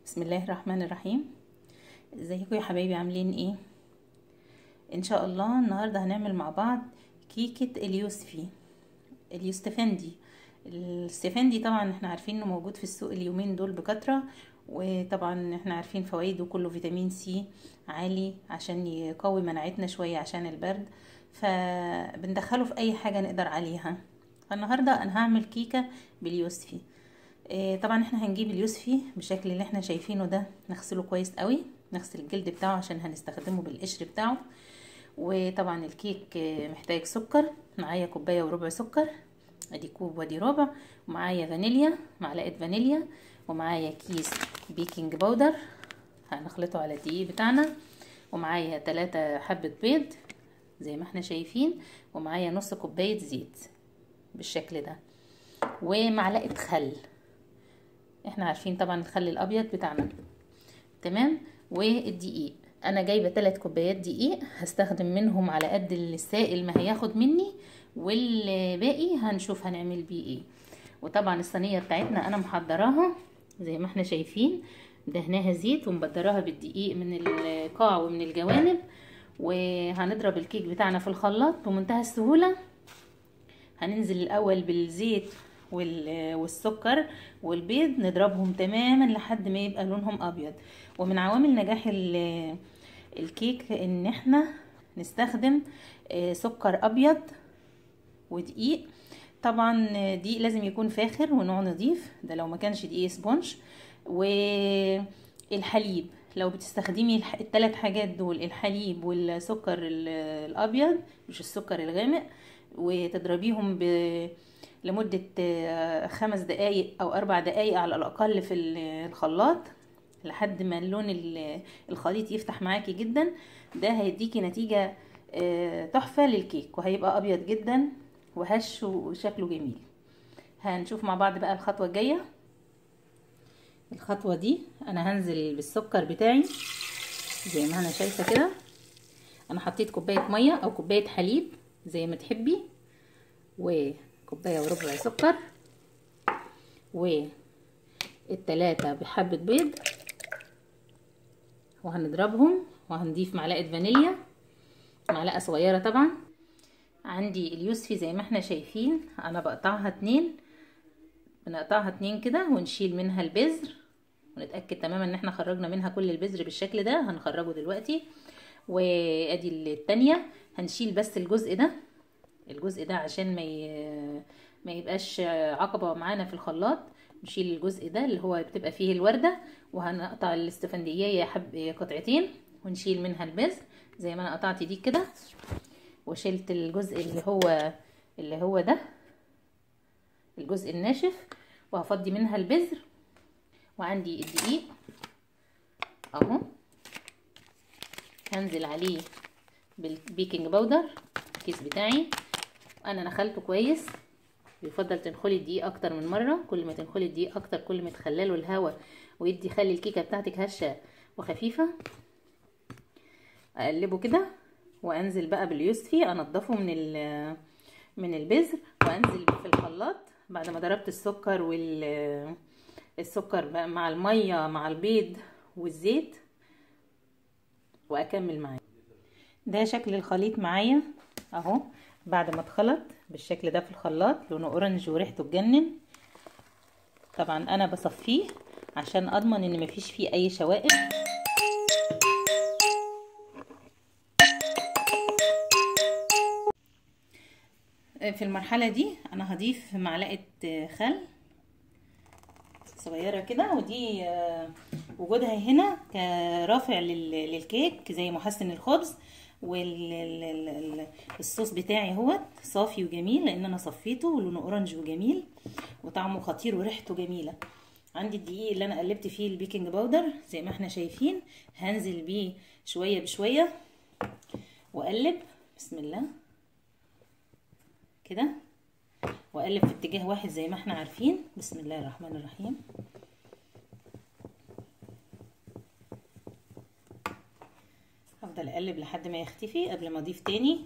بسم الله الرحمن الرحيم ازيكم يا حبايبي عاملين ايه ان شاء الله النهارده هنعمل مع بعض كيكه اليوسفي اليوستفندي الستفندي طبعا احنا عارفين انه موجود في السوق اليومين دول بكثره وطبعا احنا عارفين فوائده كله فيتامين سي عالي عشان يقوي مناعتنا شويه عشان البرد فبندخله في اي حاجه نقدر عليها فالنهارده انا هعمل كيكه باليوسفي إيه طبعا احنا هنجيب اليوسفي بالشكل اللي احنا شايفينه ده نغسله كويس قوي نغسل الجلد بتاعه عشان هنستخدمه بالقشر بتاعه وطبعا الكيك محتاج سكر معايا كوبايه وربع سكر ادي كوب وادي ربع ومعايا فانيليا معلقه فانيليا ومعايا كيس بيكنج باودر هنخلطه على الدقيق بتاعنا ومعايا 3 حبه بيض زي ما احنا شايفين ومعايا نص كوبايه زيت بالشكل ده ومعلقه خل احنا عارفين طبعا الخل الابيض بتاعنا تمام والدقيق انا جايبه 3 كوبايات دقيق هستخدم منهم على قد السائل ما هياخد مني والباقي هنشوف هنعمل بيه ايه وطبعا الصينيه بتاعتنا انا محضراها زي ما احنا شايفين دهناها زيت ومبدراها بالدقيق من القاع ومن الجوانب وهنضرب الكيك بتاعنا في الخلاط بمنتهى السهوله هننزل الاول بالزيت والسكر والبيض نضربهم تماما لحد ما يبقى لونهم ابيض ومن عوامل نجاح الكيك ان احنا نستخدم سكر ابيض ودقيق طبعا دقيق لازم يكون فاخر ونوع نظيف ده لو ما كانش دقيق سبونج والحليب لو بتستخدمي الثلاث حاجات دول الحليب والسكر الابيض مش السكر الغامق وتضربيهم ب لمدة خمس دقايق أو أربع دقايق على الأقل في الخلاط لحد ما اللون الخليط يفتح معاكي جدا ده هيديكي نتيجة تحفة للكيك وهيبقى أبيض جدا وهش وشكله جميل هنشوف مع بعض بقى الخطوة الجاية الخطوة دي أنا هنزل بالسكر بتاعي زي ما أنا شايفة كده أنا حطيت كوباية مية أو كوباية حليب زي ما تحبي و كوبايه وربع سكر والتلاتة بحبة بيض وهنضربهم وهنضيف معلقة فانيليا معلقة صغيرة طبعا عندي اليوسفي زي ما احنا شايفين انا بقطعها اتنين بنقطعها اتنين كده ونشيل منها البذر ونتأكد تماما ان احنا خرجنا منها كل البذر بالشكل ده هنخرجه دلوقتي وادي التانية هنشيل بس الجزء ده الجزء ده عشان ما ما يبقاش عقبه معانا في الخلاط نشيل الجزء ده اللي هو بتبقى فيه الورده وهنقطع الاستفندية حب قطعتين ونشيل منها البذر زي ما انا قطعت دي كده وشلت الجزء اللي هو اللي هو ده الجزء الناشف وهفضي منها البذر وعندي الدقيق اهو هنزل عليه بالبيكنج باودر الكيس بتاعي انا نخلته كويس يفضل تنخلي الدقيق اكتر من مره كل ما تنخلي الدقيق اكتر كل ما تخلله الهواء ويدي خلي الكيكه بتاعتك هشه وخفيفه اقلبه كده وانزل بقى باليوسفي انضفه من من البذر وانزل في الخلاط بعد ما ضربت السكر وال السكر بقى مع الميه مع البيض والزيت واكمل معايا ده شكل الخليط معايا اهو بعد ما اتخلط بالشكل ده في الخلاط لونه اورنج وريحته تجنن طبعا انا بصفيه عشان اضمن ان مفيش فيه اي شوائب في المرحله دي انا هضيف معلقه خل صغيره كده ودي وجودها هنا كرافع للكيك زي محسن الخبز والصوص بتاعي اهوت صافي وجميل لان انا صفيته ولونه اورنج وجميل وطعمه خطير وريحته جميله عندي الدقيق اللي انا قلبت فيه البيكنج باودر زي ما احنا شايفين هنزل بيه شويه بشويه واقلب بسم الله كده واقلب في اتجاه واحد زي ما احنا عارفين بسم الله الرحمن الرحيم هفضل اقلب لحد ما يختفي قبل ما اضيف تاني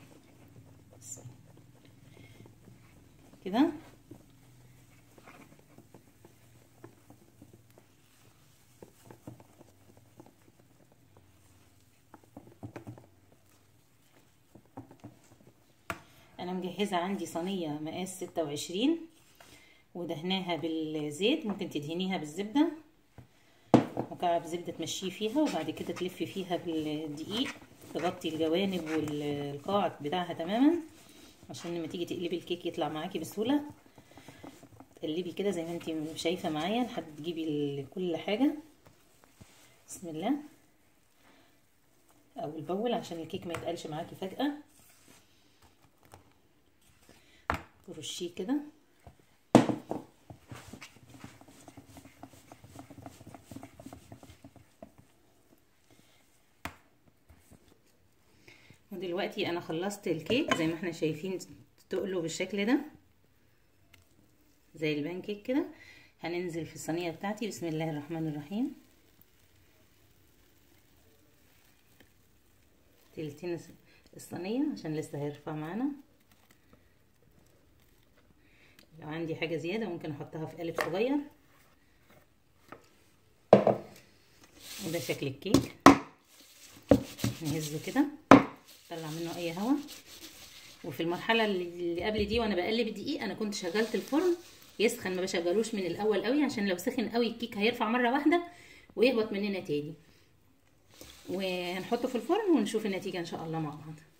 كده انا مجهزه عندي صينيه مقاس ستة وعشرين ودهناها بالزيت ممكن تدهنيها بالزبده مكعب زبده تمشيه فيها وبعد كده تلفي فيها بالدقيق تغطي الجوانب والقاع بتاعها تماما عشان لما تيجي تقلبي الكيك يطلع معاكي بسهوله تقلبي كده زي ما انت شايفه معايا لحد تجيبي كل حاجه بسم الله اول باول عشان الكيك ما يتقلش معاكي فجاه ترشيه كده ودلوقتي انا خلصت الكيك زي ما احنا شايفين تقله بالشكل ده زي البان كيك كده هننزل في الصينيه بتاعتي بسم الله الرحمن الرحيم تلتين الصينيه عشان لسه هيرفع معانا لو عندي حاجه زياده ممكن احطها في قالب صغير وده شكل الكيك نهزه كده طلع منه اي هواء وفي المرحله اللي قبل دي وانا بقلب الدقيق انا كنت شغلت الفرن يسخن ما بشغلوش من الاول قوي عشان لو سخن قوي الكيك هيرفع مره واحده ويهبط مننا تاني وهنحطه في الفرن ونشوف النتيجه ان شاء الله مع بعض